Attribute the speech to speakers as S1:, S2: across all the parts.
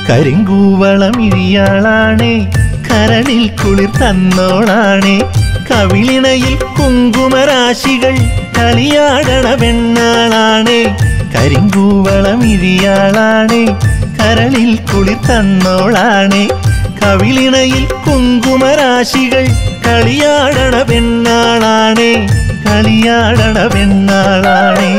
S1: കരിങ്കൂവളം ഇഴിയാളാണേ കരളിൽ കുളിർ തന്നോളാണേ കവിളിണയിൽ കുങ്കുമരാശികൾ കളിയാടണ പെണ്ണാളാണേ കരിങ്കൂവളം ഇഴിയാളാണേ കരളിൽ കുളിർ തന്നോളാണേ കവിളിണയിൽ കുങ്കുമരാശികൾ കളിയാടണ പെണ്ണാളാണേ കളിയാടണ പെണ്ണാളാണേ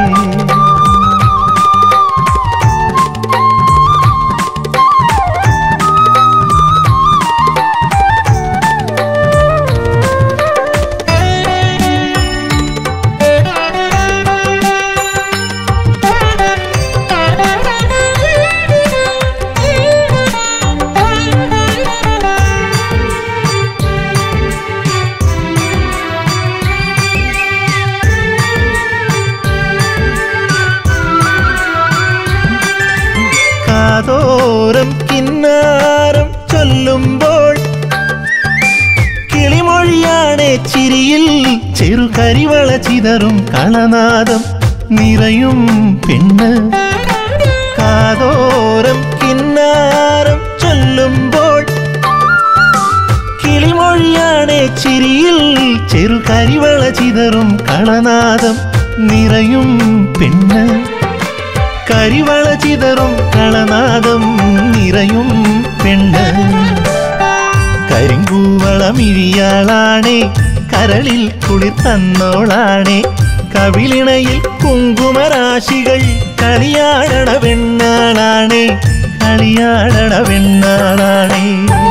S1: കാതോരം കിന്നാരം ചൊല്ലുമ്പോൾ കിളിമൊഴിയാണേ ചിരിയിൽ ചെറുകരിവള ചിതറും കളനാദം നിറയും പെണ്ണ് കാതോരം കിന്നാരം ചൊല്ലുമ്പോൾ കിളിമൊഴിയാണേ ചിരിയിൽ ചെറുകരിവള ചിതറും കളനാദം നിറയും പെണ്ണ് കരിവള ചിതറും കളനാദം നിറയും പെണ്ണ് കരിങ്കൂവളമിഴിയാളാണേ കരളിൽ കുളിർ തന്നോളാണേ കവിളിണയിൽ കുങ്കുമരാശികൾ കളിയാടണ പെണ്ണാളാണേ കളിയാടണ പെണ്ണാളാണേ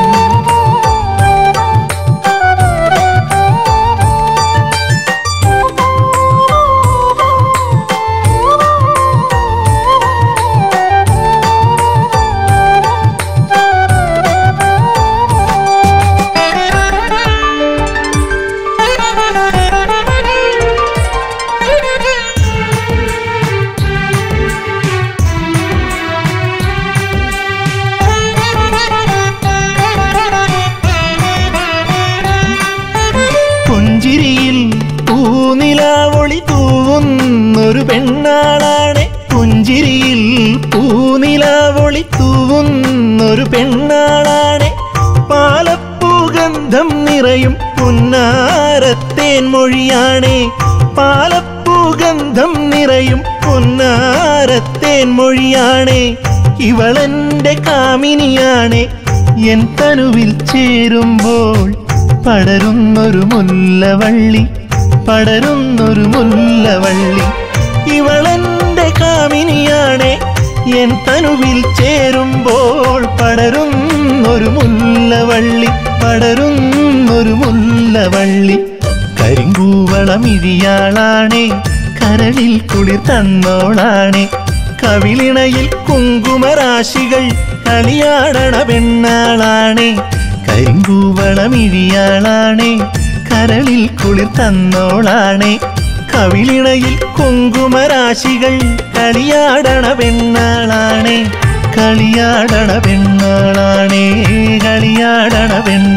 S1: പുഞ്ചിരിയിൽ പൂനിലാവൊളി തൂവുന്നൊരു പെണ്ണാളാണ് പുഞ്ചിരിയിൽ പൂനിലാവൊളി തൂവുന്നൊരു പെണ്ണാളാണ് പാലപ്പൂഗന്ധം നിറയും പുന്നാരത്തേൻ മൊഴിയാണേ പാലപ്പൂഗന്ധം നിറയും പുന്നാരത്തേൻ മൊഴിയാണേ ഇവളെന്റെ കാമിനിയാണേ എൻ തനുവിൽ ചേരുമ്പോൾ പടരുന്നൊരു മുല്ലവള്ളി പടരുന്നൊരു മുല്ലവള്ളി ഇവളെന്റെ കാമിനിയാണേ എൻ തനുവിൽ ചേരുമ്പോൾ പടരുന്നൊരു മുല്ലവള്ളി പടരുന്നൊരു മുല്ലവള്ളി കരിങ്കൂവളമിഴിയാളാണേ കരളിൽ കുളിർ തന്നോളാണേ കവിളിണയിൽ കുങ്കുമരാശികൾ കളിയാടണ പെണ്ണാളാണേ കരിങ്കൂവളമിഴിയാളാണേ കരളിൽ കുളിർ തന്നോളാണേ കവിളിണയിൽ കുങ്കുമരാശികൾ കളിയാടണ പെണ്ണാളാണേ കളിയാടണ പെണ്ണാളാണേ കളിയാടണ പെണ്ണ